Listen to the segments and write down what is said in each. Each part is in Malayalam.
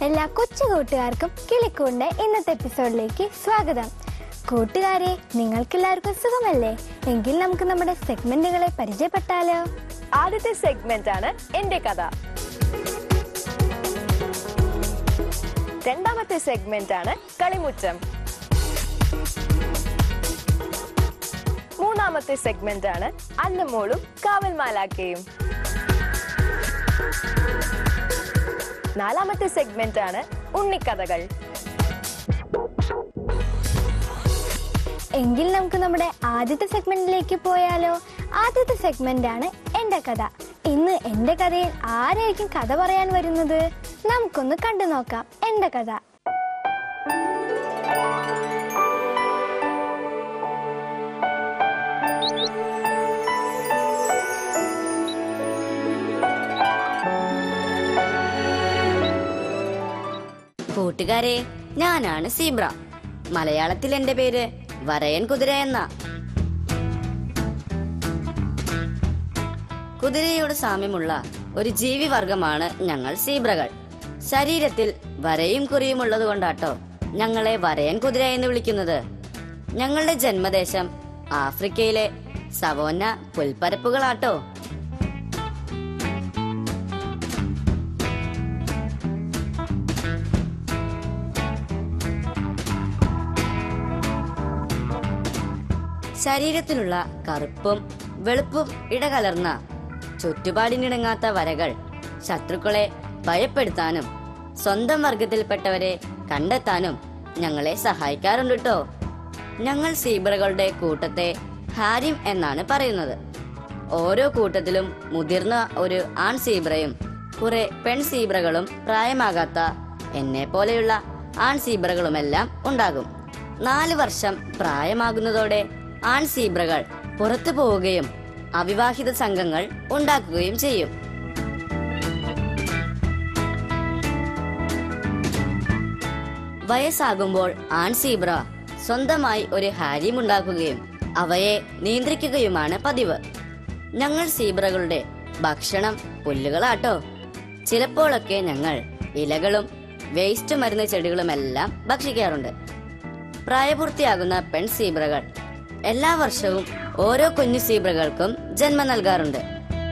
എല്ലാ കൊച്ചു കൂട്ടുകാർക്കും കിളിക്കൂടിന്റെ ഇന്നത്തെ എപ്പിസോഡിലേക്ക് സ്വാഗതം കൂട്ടുകാരെ നിങ്ങൾക്കെല്ലാവർക്കും സുഖമല്ലേ എങ്കിൽ നമുക്ക് നമ്മുടെ സെഗ്മെന്റുകളെ പരിചയപ്പെട്ടാലോ ആദ്യത്തെ സെഗ്മെന്റ് ആണ് എന്റെ കഥ രണ്ടാമത്തെ സെഗ്മെന്റ് ആണ് കളിമുറ്റം മൂന്നാമത്തെ സെഗ്മെന്റ് ആണ് അന്നമോളും കാവൽ മാലാക്കയും നാലാമത്തെ സെഗ്മെന്റ് ആണ് ഉണ്ണിക്കഥകൾ എങ്കിൽ നമുക്ക് നമ്മുടെ ആദ്യത്തെ സെഗ്മെന്റിലേക്ക് പോയാലോ ആദ്യത്തെ സെഗ്മെന്റ് ആണ് എന്റെ കഥ ഇന്ന് എന്റെ കഥയിൽ ആരായിരിക്കും കഥ പറയാൻ വരുന്നത് നമുക്കൊന്ന് കണ്ടു നോക്കാം എന്റെ കഥ കൂട്ടുകാരെ ഞാനാണ് സീബ്ര മലയാളത്തിൽ എന്റെ പേര് വരയൻ കുതിര എന്ന കുതിരയോട് സാമ്യമുള്ള ഒരു ജീവിവർഗമാണ് ഞങ്ങൾ സീബ്രകൾ ശരീരത്തിൽ വരയും കുറിയും ഉള്ളത് കൊണ്ടാട്ടോ ഞങ്ങളെ വരയൻ കുതിര എന്ന് വിളിക്കുന്നത് ഞങ്ങളുടെ ജന്മദേശം ആഫ്രിക്കയിലെ സവോന്ന പുൽപ്പരപ്പുകളാട്ടോ ശരീരത്തിലുള്ള കറുപ്പും വെളുപ്പും ഇടകലർന്ന ചുറ്റുപാടിനിണങ്ങാത്ത വരകൾ ശത്രുക്കളെ ഭയപ്പെടുത്താനും സ്വന്തം വർഗത്തിൽപ്പെട്ടവരെ കണ്ടെത്താനും ഞങ്ങളെ സഹായിക്കാറുണ്ട് കേട്ടോ ഞങ്ങൾ സീബ്രകളുടെ കൂട്ടത്തെ ഹാരിം എന്നാണ് പറയുന്നത് ഓരോ കൂട്ടത്തിലും മുതിർന്ന ഒരു ആൺ സീബ്രയും കുറെ പെൺ സീബ്രകളും പ്രായമാകാത്ത എന്നെ പോലെയുള്ള ആൺ സീബ്രകളുമെല്ലാം ഉണ്ടാകും നാല് വർഷം പ്രായമാകുന്നതോടെ ആൺ സീബ്രകൾ പുറത്തു പോവുകയും അവിവാഹിത സംഘങ്ങൾ ഉണ്ടാക്കുകയും ചെയ്യും വയസ്സാകുമ്പോൾ ആൺ സീബ്ര സ്വന്തമായി ഒരു ഹാരിം ഉണ്ടാക്കുകയും അവയെ നിയന്ത്രിക്കുകയുമാണ് പതിവ് ഞങ്ങൾ സീബ്രകളുടെ ഭക്ഷണം പുല്ലുകളാട്ടോ ചിലപ്പോഴൊക്കെ ഞങ്ങൾ ഇലകളും വേസ്റ്റ് മരുന്ന് ചെടികളുമെല്ലാം ഭക്ഷിക്കാറുണ്ട് പ്രായപൂർത്തിയാകുന്ന പെൺ സീബ്രകൾ എല്ലാ വർഷവും ഓരോ കുഞ്ഞു സീബ്രകൾക്കും ജന്മം നൽകാറുണ്ട്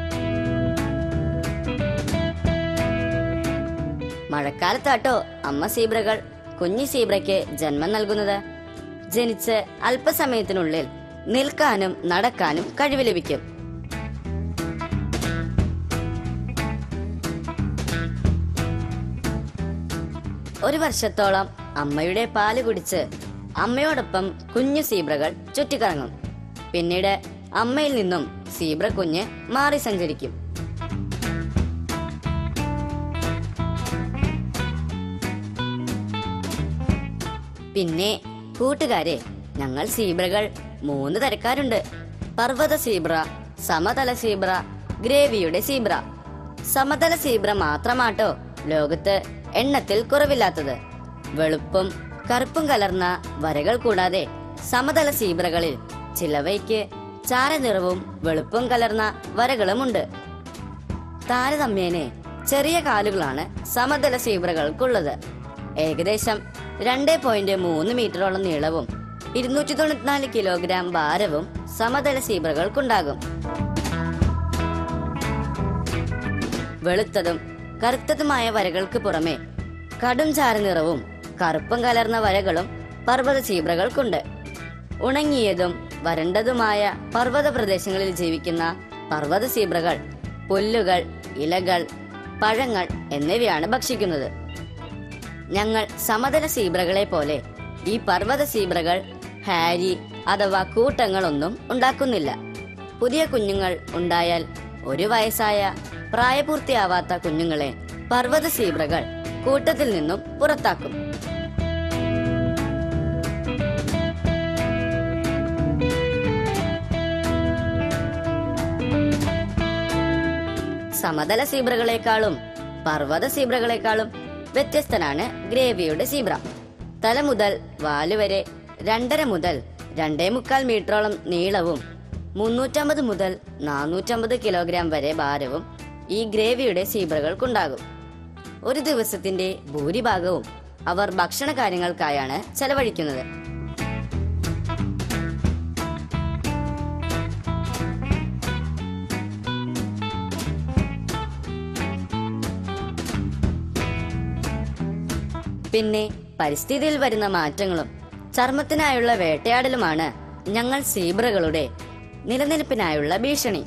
മഴക്കാലത്താട്ടോ അമ്മ സീബ്രകൾ കുഞ്ഞു സീബ്രയ്ക്ക് ജന്മം നൽകുന്നത് ജനിച്ച് അല്പസമയത്തിനുള്ളിൽ നിൽക്കാനും നടക്കാനും കഴിവ് ലഭിക്കും ഒരു വർഷത്തോളം അമ്മയുടെ പാല് കുടിച്ച് അമ്മയോടൊപ്പം കുഞ്ഞു സീബ്രകൾ ചുറ്റിക്കറങ്ങും പിന്നീട് അമ്മയിൽ നിന്നും സീബ്ര കുഞ്ഞ് മാറി സഞ്ചരിക്കും പിന്നെ കൂട്ടുകാരെ ഞങ്ങൾ സീബ്രകൾ മൂന്ന് തരക്കാരുണ്ട് പർവ്വത സീബ്ര സമതല സീബ്ര ഗ്രേവിയുടെ സീബ്ര സമതല സീബ്ര മാത്രമാട്ടോ ലോകത്ത് എണ്ണത്തിൽ കുറവില്ലാത്തത് വെളുപ്പും കറുപ്പും കലർന്ന വരകൾ കൂടാതെ സമതല സീബ്രകളിൽ ചിലവയ്ക്ക് ചാരനിറവും വെളുപ്പും കലർന്ന വരകളുമുണ്ട് താരതമ്യേനെ ചെറിയ കാലുകളാണ് സമതല സീബ്രകൾക്കുള്ളത് ഏകദേശം രണ്ട് പോയിന്റ് മൂന്ന് മീറ്ററോളം നീളവും ഇരുന്നൂറ്റി തൊണ്ണൂറ്റിനാല് കിലോഗ്രാം ഭാരവും സമതല സീബ്രകൾക്കുണ്ടാകും വെളുത്തതും കറുത്തതുമായ വരകൾക്ക് പുറമെ കടും ചാരനിറവും കറുപ്പും കലർന്ന വരകളും പർവ്വത സീബ്രകൾക്കുണ്ട് ഉണങ്ങിയതും വരണ്ടതുമായ പർവ്വത പ്രദേശങ്ങളിൽ ജീവിക്കുന്ന പർവ്വത സീബ്രകൾ പുല്ലുകൾ ഇലകൾ പഴങ്ങൾ എന്നിവയാണ് ഭക്ഷിക്കുന്നത് ഞങ്ങൾ സമതല സീബ്രകളെ പോലെ ഈ പർവ്വത സീബ്രകൾ ഹാരി അഥവാ കൂട്ടങ്ങളൊന്നും ഉണ്ടാക്കുന്നില്ല പുതിയ കുഞ്ഞുങ്ങൾ ഉണ്ടായാൽ ഒരു വയസ്സായ പ്രായപൂർത്തിയാവാത്ത കുഞ്ഞുങ്ങളെ പർവ്വത സീബ്രകൾ കൂട്ടത്തിൽ നിന്നും പുറത്താക്കും സമതല സീബ്രകളെക്കാളും പർവ്വത സീബ്രകളെക്കാളും വ്യത്യസ്തനാണ് ഗ്രേവിയുടെ സീബ്ര തല മുതൽ വാല് വരെ രണ്ടര മുതൽ രണ്ടേ മുക്കാൽ മീറ്ററോളം നീളവും മുന്നൂറ്റമ്പത് മുതൽ നാനൂറ്റമ്പത് കിലോഗ്രാം വരെ ഭാരവും ഈ ഗ്രേവിയുടെ സീബ്രകൾക്കുണ്ടാകും ഒരു ദിവസത്തിന്റെ ഭൂരിഭാഗവും അവർ ഭക്ഷണ കാര്യങ്ങൾക്കായാണ് ചെലവഴിക്കുന്നത് പിന്നെ പരിസ്ഥിതിയിൽ വരുന്ന മാറ്റങ്ങളും ചർമ്മത്തിനായുള്ള വേട്ടയാടലുമാണ് ഞങ്ങൾ സീബ്രകളുടെ നിലനിൽപ്പിനായുള്ള ഭീഷണി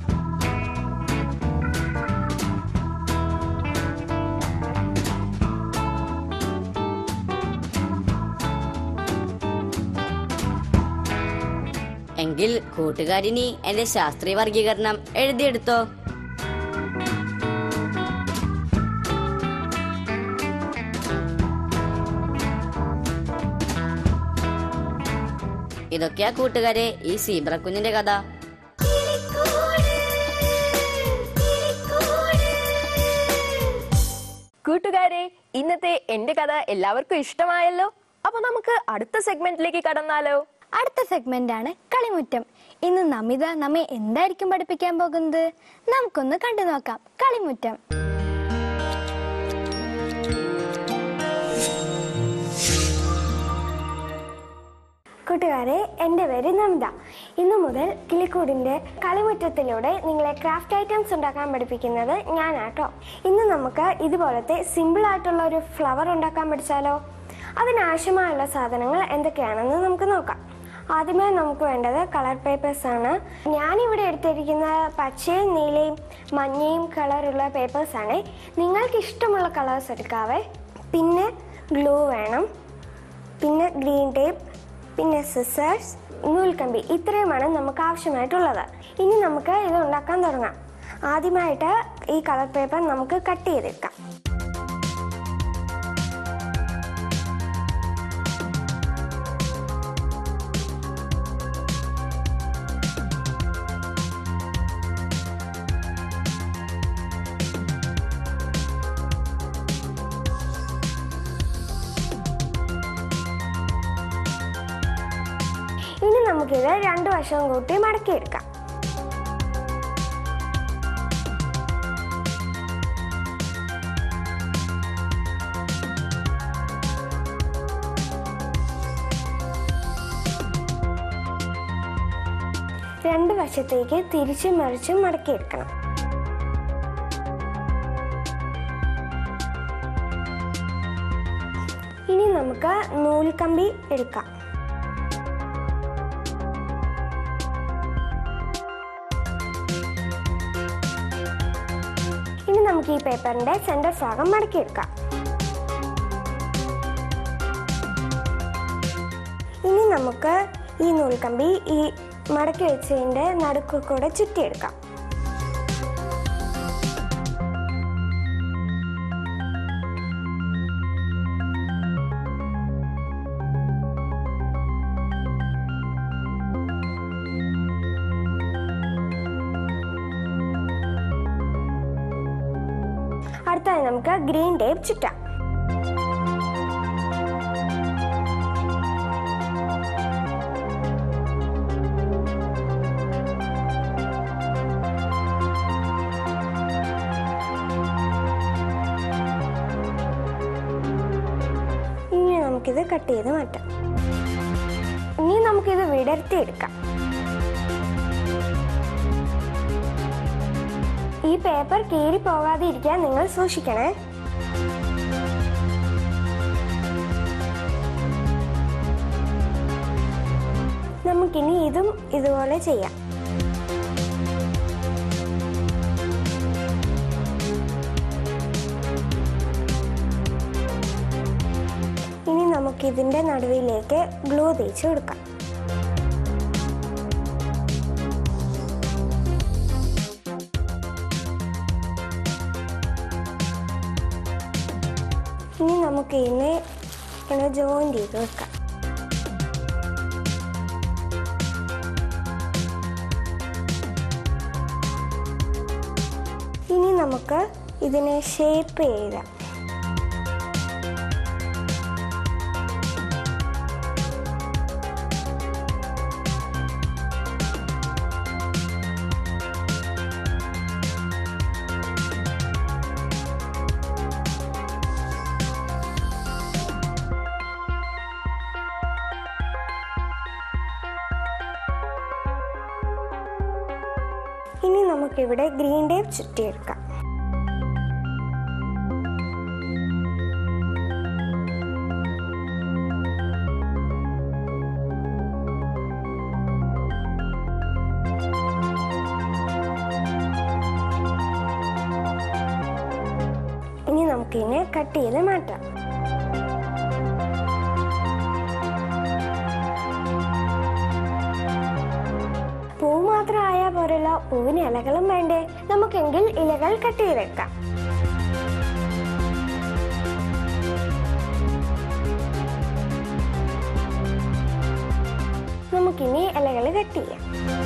എങ്കിൽ കൂട്ടുകാരിനി എന്റെ ശാസ്ത്രീയ വർഗീകരണം എഴുതിയെടുത്തോ ഇതൊക്കെയാ കൂട്ടുകാരെ ഈ സീബ്ര കുഞ്ഞിന്റെ കഥ കൂട്ടുകാരെ ഇന്നത്തെ എന്റെ കഥ എല്ലാവർക്കും ഇഷ്ടമായല്ലോ അപ്പൊ നമുക്ക് അടുത്ത സെഗ്മെന്റിലേക്ക് കടന്നാലോ അടുത്ത സെഗ്മെന്റ് ആണ് കളിമുറ്റം ഇന്ന് നമിത നമ്മെ എന്തായിരിക്കും പഠിപ്പിക്കാൻ പോകുന്നത് നമുക്കൊന്ന് കണ്ടു നോക്കാം കളിമുറ്റം കൂട്ടുകാരെ എൻ്റെ പേര് നമിത ഇന്നു മുതൽ കിളിക്കൂടിൻ്റെ കളിമുറ്റത്തിലൂടെ നിങ്ങളെ ക്രാഫ്റ്റ് ഐറ്റംസ് ഉണ്ടാക്കാൻ പഠിപ്പിക്കുന്നത് ഞാനാട്ടോ ഇന്ന് നമുക്ക് ഇതുപോലത്തെ സിമ്പിൾ ആയിട്ടുള്ള ഒരു ഫ്ലവർ ഉണ്ടാക്കാൻ പഠിച്ചാലോ അതിനാവശ്യമായുള്ള സാധനങ്ങൾ എന്തൊക്കെയാണെന്ന് നമുക്ക് നോക്കാം ആദ്യമേ നമുക്ക് വേണ്ടത് കളർ പേപ്പേഴ്സ് ആണ് ഞാനിവിടെ എടുത്തിരിക്കുന്ന പച്ചയും നീലയും മഞ്ഞയും കളറുള്ള പേപ്പേഴ്സ് ആണ് നിങ്ങൾക്ക് ഇഷ്ടമുള്ള കളേഴ്സ് എടുക്കാവേ പിന്നെ ഗ്ലൂ വേണം പിന്നെ ഗ്രീൻ ടേപ്പ് പിന്നെ സിസേഴ്സ് നൂൽക്കമ്പി ഇത്രയുമാണ് നമുക്ക് ആവശ്യമായിട്ടുള്ളത് ഇനി നമുക്ക് ഇത് ഉണ്ടാക്കാൻ തുടങ്ങാം ആദ്യമായിട്ട് ഈ കളർ പേപ്പർ നമുക്ക് കട്ട് ചെയ്തെടുക്കാം ഇനി നമുക്കിത് രണ്ട് വശവും കൂട്ടി മടക്കിയെടുക്കാം രണ്ട് വശത്തേക്ക് തിരിച്ചും മറിച്ചും മടക്കിയെടുക്കണം ഇനി നമുക്ക് നൂൽക്കമ്പി എടുക്കാം ഇനി നമുക്ക് ഈ പേപ്പറിന്റെ സെന്റർ ഭാഗം മടക്കിയെടുക്കാം ഇനി നമുക്ക് ഈ നൂൽക്കമ്പി ഈ മടക്കി വെച്ചതിന്റെ നടുക്ക് കൂടെ ചുറ്റിയെടുക്കാം അടുത്തായി നമുക്ക് ഗ്രീൻ ടേപ്പ് ചുറ്റാം ഇനി നമുക്കിത് കട്ട് ചെയ്ത് മാറ്റാം ഇനി നമുക്കിത് വിടർത്തി എടുക്കാം ഈ പേപ്പർ കീറി പോകാതെ ഇരിക്കാൻ നിങ്ങൾ സൂക്ഷിക്കണേ നമുക്കിനി ഇതും ഇതുപോലെ ചെയ്യാം ഇനി നമുക്കിതിന്റെ നടുവിലേക്ക് ഗ്ലൂ തേച്ച് കൊടുക്കാം ഇനി നമുക്ക് ഇതിനെ ഇങ്ങനെ ജോയിൻ ചെയ്ത് വെക്കാം ഇനി നമുക്ക് ഇതിനെ ഷേപ്പ് ചെയ്യാം നമുക്കിവിടെ ഗ്രീൻ ടേപ്പ് ചുറ്റിയെടുക്കാം ഇനി നമുക്കിതിനെ കട്ട് ചെയ്ത് മാറ്റാം പൂ മാത്രം ആയാൽ പോരല്ലോ പൂവിന് ഇലകളും വേണ്ടേ നമുക്കെങ്കിൽ ഇലകൾ കട്ട് ചെയ്തേക്കാം നമുക്കിനി ഇലകൾ കട്ട് ചെയ്യാം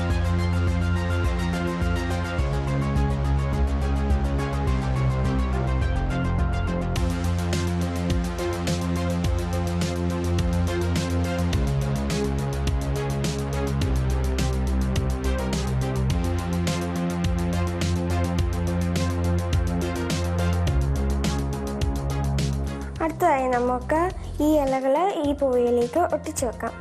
അടുത്തതായി നമുക്ക് ഈ ഇലകൾ ഈ പൂവിലേക്ക് ഒട്ടിച്ചു വെക്കാം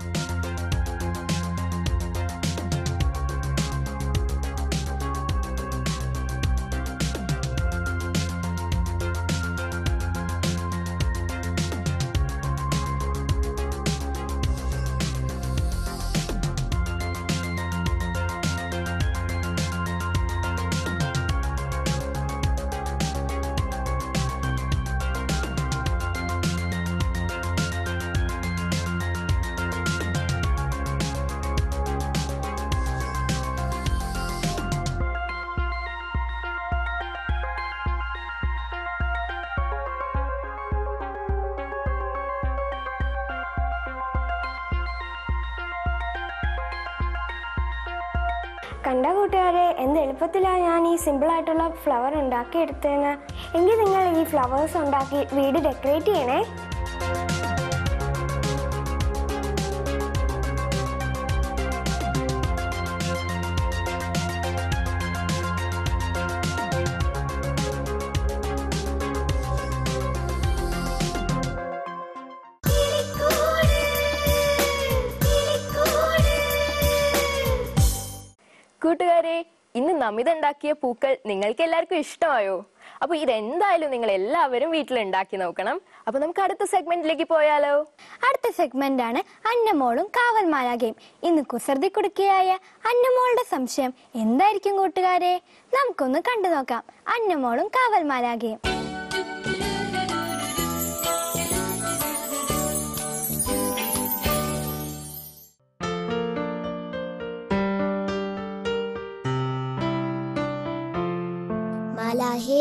കണ്ട കൂട്ടുകാരെ എന്ത് എളുപ്പത്തിലാണ് ഞാൻ ഈ സിമ്പിൾ ആയിട്ടുള്ള ഫ്ലവർ ഉണ്ടാക്കിയെടുത്തതെന്ന് എങ്കിൽ നിങ്ങൾ ഈ ഫ്ലവേഴ്സ് ഉണ്ടാക്കി വീട് ഡെക്കറേറ്റ് ചെയ്യണേ കൂട്ടുകാരെ ഇന്ന് നമിത ഉണ്ടാക്കിയ പൂക്കൾ നിങ്ങൾക്ക് എല്ലാവർക്കും ഇഷ്ടമായോ അപ്പൊ ഇതെന്തായാലും നിങ്ങൾ എല്ലാവരും വീട്ടിൽ ഉണ്ടാക്കി നോക്കണം അപ്പൊ നമുക്ക് അടുത്ത സെഗ്മെന്റിലേക്ക് പോയാലോ അടുത്ത സെഗ്മെന്റ് ആണ് അന്നമോളും കാവൽമാലാകയും ഇന്ന് കുസൃതി കുടുക്കിയായ അന്നമോളുടെ സംശയം എന്തായിരിക്കും കൂട്ടുകാരെ നമുക്കൊന്ന് കണ്ടു നോക്കാം അന്നമോളും കാവൽമാലാകയും മലാഹേ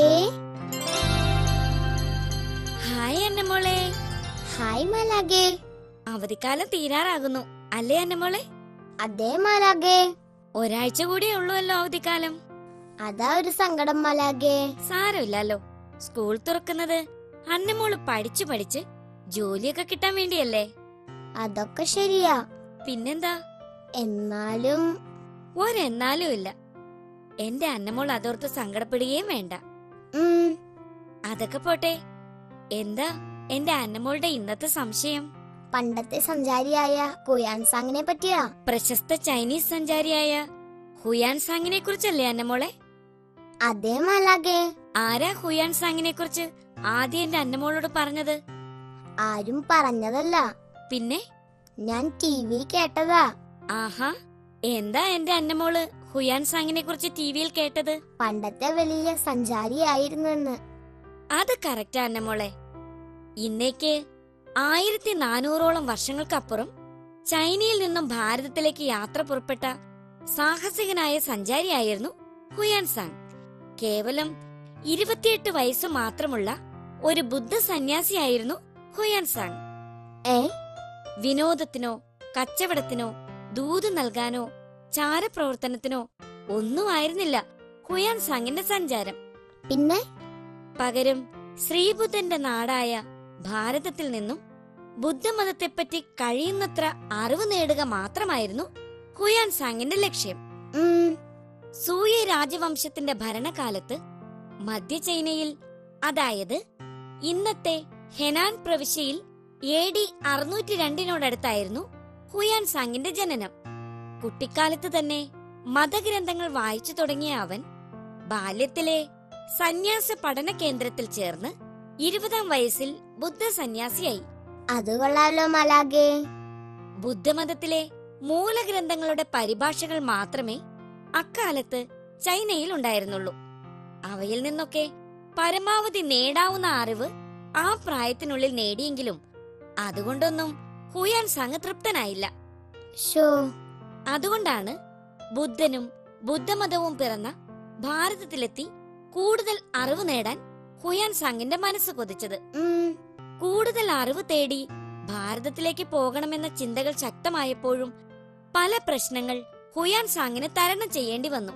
ഹായ് അന്നമോളെ ഹായ് മലാഗേ അവധിക്കാലം തീരാറാകുന്നു അല്ലേ അന്നമോളെ അതേ മലാഗേ ഒരാഴ്ച കൂടിയേ ഉള്ളൂല്ലോ അവധിക്കാലം അതാ ഒരു സങ്കടം മലാഗേ സാരമില്ലല്ലോ സ്കൂൾ തുറക്കുന്നത് അന്നമോള് പഠിച്ചു പഠിച്ച് ജോലിയൊക്കെ കിട്ടാൻ വേണ്ടിയല്ലേ അതൊക്കെ ശരിയാ പിന്നെന്താ എന്നാലും ഒരെന്നാലും ഇല്ല എന്റെ അന്നമോൾ അതോർത്ത് സങ്കടപ്പെടുകയും വേണ്ട ഉം, അതൊക്കെ പോട്ടെ എന്താ എന്റെ അന്നമോളുടെ ഇന്നത്തെ സംശയം പണ്ടത്തെ സഞ്ചാരിയായ കുയാൻ സാങ്ങിനെ പറ്റിയാ പ്രശസ്ത ചൈനീസ് സഞ്ചാരിയായ ഹുയാൻ സാങ്ങിനെ കുറിച്ചല്ലേ അന്നമോളെ അതേ മലാഗേ ആരാ ഹുയാൻ സാങ്ങിനെ കുറിച്ച് ആദ്യം എന്റെ അന്നമോളോട് പറഞ്ഞത് ആരും പറഞ്ഞതല്ല പിന്നെ ഞാൻ ടി വി കേട്ടതാ ആഹാ എന്താ എന്റെ അന്നമോള് ഹുയാൻ സാങ്ങിനെ കുറിച്ച് ടി വിയിൽ കേട്ടത് പണ്ടത്തെ വലിയ സഞ്ചാരിയായിരുന്നെന്ന് അത് കറക്റ്റാ അന്നമോളെ ഇന്നേക്ക് ആയിരത്തി നാനൂറോളം വർഷങ്ങൾക്കപ്പുറം ചൈനയിൽ നിന്നും ഭാരതത്തിലേക്ക് യാത്ര പുറപ്പെട്ട സാഹസികനായ സഞ്ചാരിയായിരുന്നു ഹുയാൻ സാങ് കേവലം ഇരുപത്തിയെട്ട് വയസ്സ് മാത്രമുള്ള ഒരു ബുദ്ധ സന്യാസിയായിരുന്നു ഹുയാൻ സാങ് ഏ വിനോദത്തിനോ കച്ചവടത്തിനോ ദൂത് നൽകാനോ ചാരപ്രവർത്തനത്തിനോ ഒന്നും ആയിരുന്നില്ല ഹുയാൻ സാങ്ങിന്റെ സഞ്ചാരം പിന്നെ പകരം ശ്രീബുദ്ധന്റെ നാടായ ഭാരതത്തിൽ നിന്നും ബുദ്ധമതത്തെപ്പറ്റി കഴിയുന്നത്ര അറിവ് നേടുക മാത്രമായിരുന്നു ഹുയാൻ സാങ്ങിന്റെ ലക്ഷ്യം ഉം, സൂയ രാജവംശത്തിന്റെ ഭരണകാലത്ത് മധ്യ ചൈനയിൽ അതായത് ഇന്നത്തെ ഹെനാൻ പ്രവിശ്യയിൽ എ ഡി അറുന്നൂറ്റി രണ്ടിനോടടുത്തായിരുന്നു ഹുയാൻ സാങ്ങിന്റെ ജനനം കുട്ടിക്കാലത്ത് തന്നെ മതഗ്രന്ഥങ്ങൾ വായിച്ചു തുടങ്ങിയ അവൻ ബാല്യത്തിലെ സന്യാസ പഠന കേന്ദ്രത്തിൽ ചേർന്ന് ഇരുപതാം വയസ്സിൽ ബുദ്ധ സന്യാസിയായി അത് കൊള്ളാലോ മലാഗേ ബുദ്ധമതത്തിലെ മൂലഗ്രന്ഥങ്ങളുടെ പരിഭാഷകൾ മാത്രമേ അക്കാലത്ത് ചൈനയിൽ ഉണ്ടായിരുന്നുള്ളൂ അവയിൽ നിന്നൊക്കെ പരമാവധി നേടാവുന്ന അറിവ് ആ പ്രായത്തിനുള്ളിൽ നേടിയെങ്കിലും അതുകൊണ്ടൊന്നും ഹുയാൻ സംഘ തൃപ്തനായില്ല ഷോ അതുകൊണ്ടാണ് ബുദ്ധനും ബുദ്ധമതവും പിറന്ന ഭാരതത്തിലെത്തി കൂടുതൽ അറിവ് നേടാൻ ഹുയാൻ സംഘിന്റെ മനസ്സ് കൊതിച്ചത് ഉം, കൂടുതൽ അറിവ് തേടി ഭാരതത്തിലേക്ക് പോകണമെന്ന ചിന്തകൾ ശക്തമായപ്പോഴും പല പ്രശ്നങ്ങൾ ഹുയാൻ സാങ്ങിന് തരണം ചെയ്യേണ്ടി വന്നു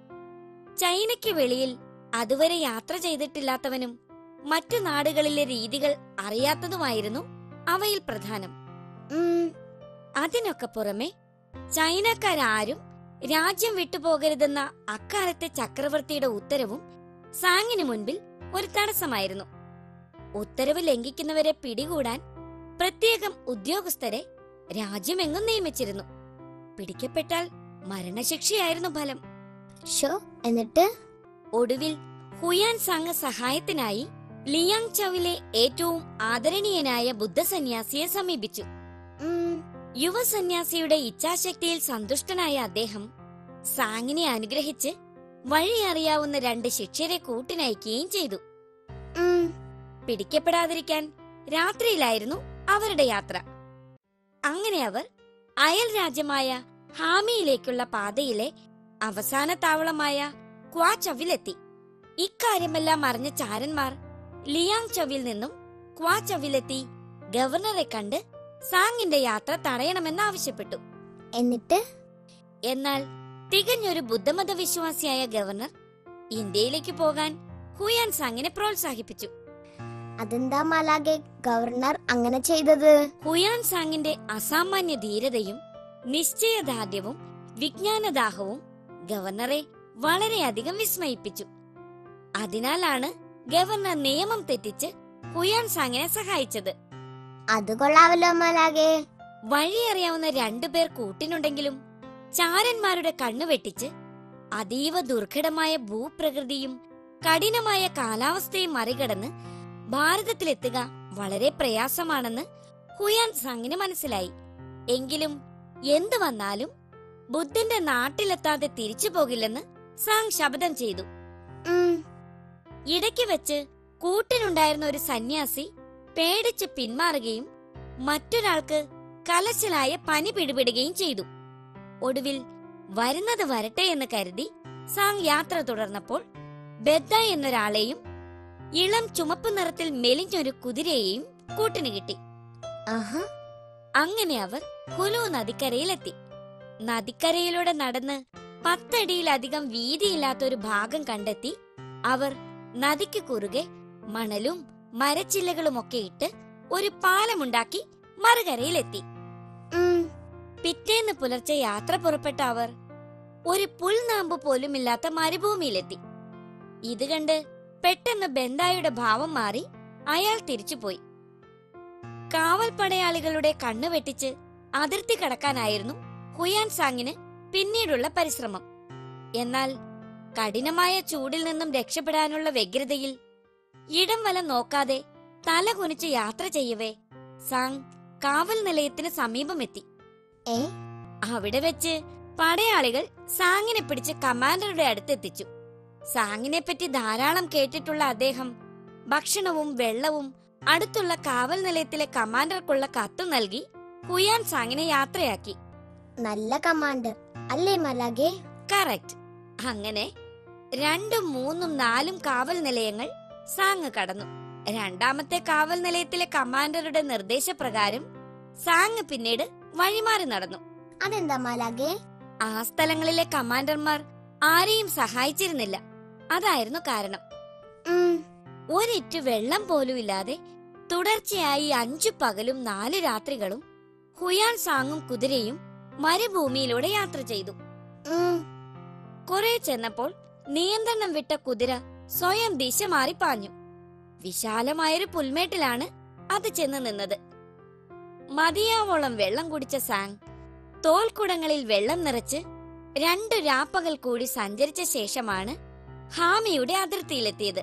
ചൈനയ്ക്ക് വെളിയിൽ അതുവരെ യാത്ര ചെയ്തിട്ടില്ലാത്തവനും മറ്റു നാടുകളിലെ രീതികൾ അറിയാത്തതുമായിരുന്നു അവയിൽ പ്രധാനം ഉം, അതിനൊക്കെ പുറമെ ചൈനക്കാരും രാജ്യം വിട്ടുപോകരുതെന്ന അക്കാലത്തെ ചക്രവർത്തിയുടെ ഉത്തരവും സാങ്ങിന് മുൻപിൽ ഒരു തടസ്സമായിരുന്നു ഉത്തരവ് ലംഘിക്കുന്നവരെ പിടികൂടാൻ പ്രത്യേകം ഉദ്യോഗസ്ഥരെ രാജ്യമെങ്ങും നിയമിച്ചിരുന്നു പിടിക്കപ്പെട്ടാൽ മരണശിക്ഷയായിരുന്നു ഫലം ഷോ എന്നിട്ട് ഒടുവിൽ ഹുയാൻ സാങ് സഹായത്തിനായി ലിയാങ് ചവിലെ ഏറ്റവും ആദരണീയനായ ബുദ്ധസന്യാസിയെ സമീപിച്ചു ഉം, യുവസന്യാസിയുടെ ഇച്ഛാശക്തിയിൽ സന്തുഷ്ടനായ അദ്ദേഹം സാങ്ങിനെ അനുഗ്രഹിച്ച് വഴി അറിയാവുന്ന രണ്ട് ശിഷ്യരെ കൂട്ടിനയക്കുകയും ചെയ്തു ഉം, പിടിക്കപ്പെടാതിരിക്കാൻ രാത്രിയിലായിരുന്നു അവരുടെ യാത്ര അങ്ങനെ അവർ അയൽ രാജ്യമായ ഹാമിയിലേക്കുള്ള പാതയിലെ അവസാന താവളമായ ക്വാചവിലെത്തി ഇക്കാര്യമെല്ലാം അറിഞ്ഞ ചാരന്മാർ ലിയാങ് ചവിൽ നിന്നും ക്വാചവിലെത്തി ഗവർണറെ കണ്ട് സാങ്ങിന്റെ യാത്ര തടയണമെന്ന് ആവശ്യപ്പെട്ടു എന്നിട്ട് എന്നാൽ തികഞ്ഞൊരു ബുദ്ധമത വിശ്വാസിയായ ഗവർണർ ഇന്ത്യയിലേക്ക് പോകാൻ ഹുയാൻ സാങ്ങിനെ പ്രോത്സാഹിപ്പിച്ചു അതെന്താ മലാഗെ ഗവർണർ അങ്ങനെ ചെയ്തത് ഹുയാൻ സാങ്ങിന്റെ അസാമാന്യ ധീരതയും നിശ്ചയദാർഢ്യവും വിജ്ഞാനദാഹവും ഗവർണറെ വളരെയധികം വിസ്മയിപ്പിച്ചു അതിനാലാണ് ഗവർണർ നിയമം തെറ്റിച്ച് ഹുയാൻ സാങ്ങിനെ സഹായിച്ചത് അത് കൊള്ളാവല്ലോ മലാഗെ വഴിയറിയാവുന്ന രണ്ടുപേർ കൂട്ടിനുണ്ടെങ്കിലും ചാരന്മാരുടെ കണ്ണു വെട്ടിച്ച് അതീവ ദുർഘടമായ ഭൂപ്രകൃതിയും കഠിനമായ കാലാവസ്ഥയും മറികടന്ന് ഭാരതത്തിലെത്തുക വളരെ പ്രയാസമാണെന്ന് ഹുയാൻ സാങ്ങിന് മനസ്സിലായി എങ്കിലും എന്തു വന്നാലും ബുദ്ധന്റെ നാട്ടിലെത്താതെ തിരിച്ചു പോകില്ലെന്ന് സാങ് ശപഥം ചെയ്തു ഉം, ഇടയ്ക്ക് വെച്ച് കൂട്ടിനുണ്ടായിരുന്ന ഒരു സന്യാസി പേടിച്ച് പിന്മാറുകയും മറ്റൊരാൾക്ക് കലശലായ പനി പിടിപെടുകയും ചെയ്തു ഒടുവിൽ വരുന്നത് വരട്ടെ എന്ന് കരുതി സാങ് യാത്ര തുടർന്നപ്പോൾ ബെദ്ദ എന്നൊരാളെയും ഇളം ചുമപ്പ് നിറത്തിൽ മെലിഞ്ഞൊരു കുതിരയെയും കൂട്ടിന് കിട്ടി ആഹാ അങ്ങനെ അവർ ഹുലു നദിക്കരയിലെത്തി നദിക്കരയിലൂടെ നടന്ന് പത്തടിയിലധികം വീതിയില്ലാത്ത ഒരു ഭാഗം കണ്ടെത്തി അവർ നദിക്ക് കുറുകെ മണലും മരച്ചില്ലകളുമൊക്കെ ഇട്ട് ഒരു പാലമുണ്ടാക്കി മറുകരയിലെത്തി ഉം, പിറ്റേന്ന് പുലർച്ചെ യാത്ര പുറപ്പെട്ട അവർ ഒരു പുൽനാമ്പ് പോലുമില്ലാത്ത മരുഭൂമിയിലെത്തി ഇത് കണ്ട് പെട്ടെന്ന് ബെന്തായുടെ ഭാവം മാറി അയാൾ തിരിച്ചുപോയി കാവൽ പടയാളികളുടെ കണ്ണു വെട്ടിച്ച് അതിർത്തി കടക്കാനായിരുന്നു ഹുയാൻ സാങ്ങിന് പിന്നീടുള്ള പരിശ്രമം എന്നാൽ കഠിനമായ ചൂടിൽ നിന്നും രക്ഷപ്പെടാനുള്ള വ്യഗ്രതയിൽ ഇടം വലം നോക്കാതെ തല കുനിച്ച് യാത്ര ചെയ്യവേ സാങ് കാവൽ നിലയത്തിന് സമീപമെത്തി ഏ അവിടെ വെച്ച് പടയാളികൾ സാങ്ങിനെ പിടിച്ച് കമാൻഡറുടെ അടുത്തെത്തിച്ചു സാങ്ങിനെ പറ്റി ധാരാളം കേട്ടിട്ടുള്ള അദ്ദേഹം ഭക്ഷണവും വെള്ളവും അടുത്തുള്ള കാവൽ നിലയത്തിലെ കമാൻഡർക്കുള്ള കത്തും നൽകി ഹുയാൻ സാങ്ങിനെ യാത്രയാക്കി നല്ല കമാൻഡർ അല്ലേ മലാഗെ കറക്റ്റ് അങ്ങനെ രണ്ടും മൂന്നും നാലും കാവൽ നിലയങ്ങൾ സാങ് കടന്നു രണ്ടാമത്തെ കാവൽ നിലയത്തിലെ കമാൻഡറുടെ നിർദ്ദേശപ്രകാരം സാങ് പിന്നീട് വഴിമാറി നടന്നു അതെന്താ മലാഗെ ആ സ്ഥലങ്ങളിലെ കമാൻഡർമാർ ആരെയും സഹായിച്ചിരുന്നില്ല അതായിരുന്നു കാരണം ഉം, ഒരിറ്റു വെള്ളം പോലും ഇല്ലാതെ തുടർച്ചയായി അഞ്ചു പകലും നാല് രാത്രികളും ഹുയാൻ സാങ്ങും കുതിരയും മരുഭൂമിയിലൂടെ യാത്ര ചെയ്തു ഉം, കുറെ ചെന്നപ്പോൾ നിയന്ത്രണം വിട്ട കുതിര സ്വയം ദിശ മാറി പാഞ്ഞു വിശാലമായൊരു പുൽമേട്ടിലാണ് അത് ചെന്ന് നിന്നത് മതിയാവോളം വെള്ളം കുടിച്ച സാങ് തോൽക്കുടങ്ങളിൽ വെള്ളം നിറച്ച് രണ്ടു രാപ്പകൽ കൂടി സഞ്ചരിച്ച ശേഷമാണ് ഹാമിയുടെ അതിർത്തിയിലെത്തിയത്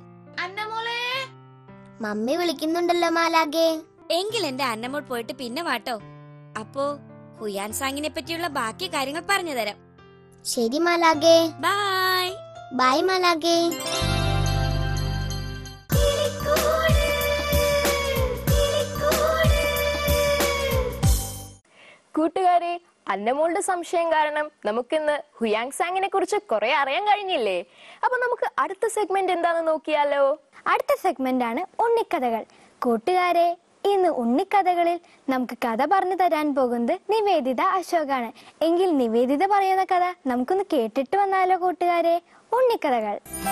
മമ്മി വിളിക്കുന്നുണ്ടല്ലോ മാലാകെ എങ്കിൽ എന്റെ അന്നമോൾ പോയിട്ട് പിന്നെ വാട്ടോ അപ്പോ ഹുയാൻ സാങ്ങിനെ പറ്റിയുള്ള ബാക്കി കാര്യങ്ങൾ പറഞ്ഞു തരാം ശരി മാലാകെ ബായ് ബൈ മാലാകെ കൂട്ടുകാരെ അന്നമോളുടെ സംശയം കാരണം നമുക്കിന്ന് ഹുയാങ് സാങ്ങിനെ കുറിച്ച് കുറെ അറിയാൻ കഴിഞ്ഞില്ലേ അപ്പൊ നമുക്ക് അടുത്ത സെഗ്മെന്റ് എന്താണെന്ന് നോക്കിയാലോ അടുത്ത സെഗ്മെന്റ് ആണ് ഉണ്ണിക്കഥകൾ കൂട്ടുകാരെ ഇന്ന് ഉണ്ണിക്കഥകളിൽ നമുക്ക് കഥ പറഞ്ഞു തരാൻ പോകുന്നത് നിവേദിത അശോകാണ് എങ്കിൽ നിവേദിത പറയുന്ന കഥ നമുക്കൊന്ന് കേട്ടിട്ട് വന്നാലോ കൂട്ടുകാരെ ഉണ്ണിക്കഥകൾ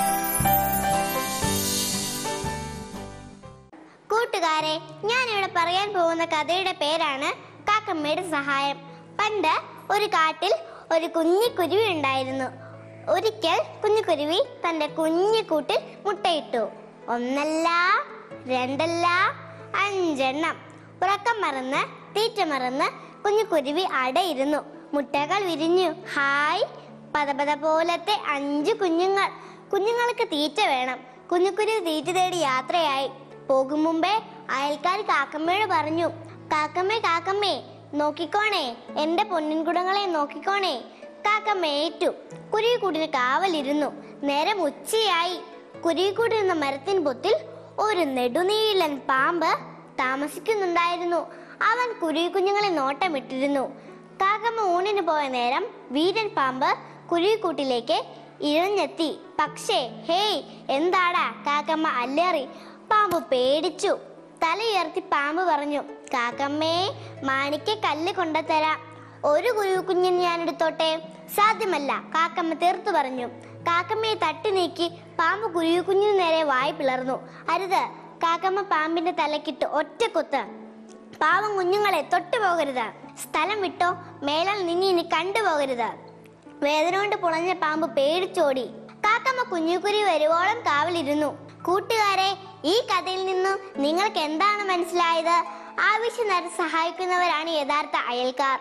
കൂട്ടുകാരെ ഞാൻ ഇവിടെ പറയാൻ പോകുന്ന കഥയുടെ പേരാണ് കാക്കമ്മയുടെ സഹായം പണ്ട് ഒരു കാട്ടിൽ ഒരു കുഞ്ഞി കുരുവി ഉണ്ടായിരുന്നു ഒരിക്കൽ കുഞ്ഞു കുരുവി തന്റെ കുഞ്ഞു കൂട്ടിൽ മുട്ടയിട്ടു ഒന്നല്ല രണ്ടല്ല അഞ്ചെണ്ണം ഉറക്കം മറന്ന് തീറ്റ മറന്ന് കുഞ്ഞു കുരുവി അടയിരുന്നു മുട്ടകൾ വിരിഞ്ഞു ഹായ് പതപത പോലത്തെ അഞ്ചു കുഞ്ഞുങ്ങൾ കുഞ്ഞുങ്ങൾക്ക് തീറ്റ വേണം കുഞ്ഞുകുരുവി തീറ്റ തേടി യാത്രയായി പോകും മുമ്പേ അയൽക്കാർ കാക്കമ്മയോട് പറഞ്ഞു കാക്കമ്മേ കാക്കമ്മേ നോക്കിക്കോണേ എന്റെ പൊന്നിൻകുടങ്ങളെ നോക്കിക്കോണേ കാക്കമ്മ ഏറ്റു കുരുവിക്കൂടിന് കാവലിരുന്നു നേരം ഉച്ചയായി കുരുവിക്കൂടി നിന്ന മരത്തിൻ പൊത്തിൽ ഒരു നെടുനീളൻ പാമ്പ് താമസിക്കുന്നുണ്ടായിരുന്നു അവൻ കുരുവി കുഞ്ഞുങ്ങളെ നോട്ടമിട്ടിരുന്നു കാക്കമ്മ ഊണിന് പോയ നേരം വീരൻ പാമ്പ് കുരുവിക്കൂട്ടിലേക്ക് ഇഴഞ്ഞെത്തി പക്ഷേ ഹേയ് എന്താടാ കാക്കമ്മ അല്ലേറി പാമ്പ് പേടിച്ചു തലയുയർത്തി പാമ്പ് പറഞ്ഞു കാക്കമ്മേ മാണിക്ക് കല്ല് കൊണ്ടുതരാം ഒരു കുരുവി കുഞ്ഞിന് ഞാൻ എടുത്തോട്ടെ സാധ്യമല്ല കാക്കമ്മ തീർത്തു പറഞ്ഞു കാക്കമ്മയെ തട്ടി നീക്കി പാമ്പ് കുരുവി കുഞ്ഞിന് നേരെ വായി പിളർന്നു അരുത് കാക്കമ്മ പാമ്പിന്റെ തലക്കിട്ട് ഒറ്റ കുത്ത് പാവം കുഞ്ഞുങ്ങളെ തൊട്ടു പോകരുത് സ്ഥലം വിട്ടോ മേലാൽ നിന്നെ ഇനി കണ്ടുപോകരുത് വേദന കൊണ്ട് പുളഞ്ഞ പാമ്പ് പേടിച്ചോടി കാക്കമ്മ കുഞ്ഞുകുരി വരുവോളം കാവലിരുന്നു കൂട്ടുകാരെ ഈ കഥയിൽ നിന്നും നിങ്ങൾക്ക് എന്താണ് മനസ്സിലായത് ആവശ്യം നേരം സഹായിക്കുന്നവരാണ് യഥാർത്ഥ അയൽക്കാർ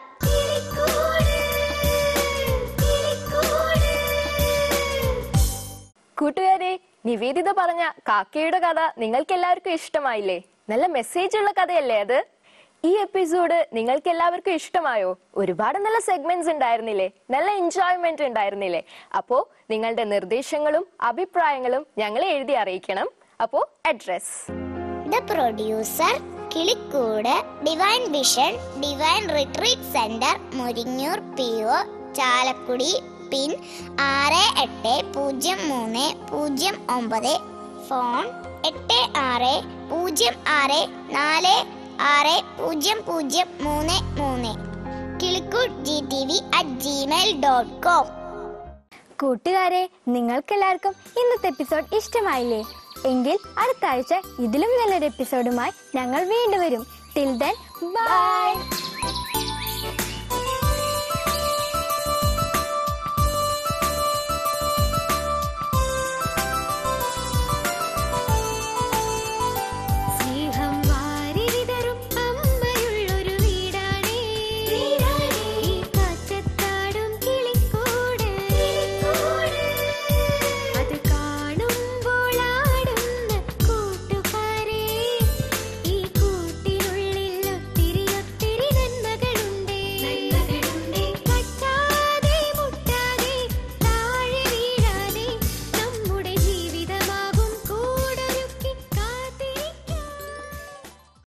കൂട്ടുകാരെ നിവേദിത പറഞ്ഞ കാക്കയുടെ കഥ നിങ്ങൾക്ക് എല്ലാവർക്കും ഇഷ്ടമായില്ലേ നല്ല മെസ്സേജ് ഉള്ള കഥയല്ലേ അത് ഈ എപ്പിസോഡ് നിങ്ങൾക്ക് എല്ലാവർക്കും ഇഷ്ടമായോ ഒരുപാട് നല്ല സെഗ്മെന്റ്സ് ഉണ്ടായിരുന്നില്ലേ നല്ല എൻജോയ്മെന്റ് ഉണ്ടായിരുന്നില്ലേ അപ്പോ നിങ്ങളുടെ നിർദ്ദേശങ്ങളും അഭിപ്രായങ്ങളും ഞങ്ങളെ എഴുതി അറിയിക്കണം അപ്പോ address the producer Kilikkoodu divine vision divine retreat centre Muringoor P O Chalakudy pin ആറ് എട്ട് പൂജ്യം മൂന്ന് പൂജ്യം ഒമ്പത് ഫോൺ എട്ട് ആറ് പൂജ്യം ആറ് നാല് ആറ് പൂജ്യം പൂജ്യം മൂന്ന് മൂന്ന് Kilikkoodu G T V at Gmail dot com കൂട്ടുകാരെ നിങ്ങൾക്കെല്ലാവർക്കും ഇന്നത്തെ എപ്പിസോഡ് ഇഷ്ടമായില്ലേ എങ്കിൽ അടുത്ത ആഴ്ച ഇതിലും നല്ലൊരു എപ്പിസോഡുമായി ഞങ്ങൾ വീണ്ടും വരും ടിൽ ദെൻ ബൈ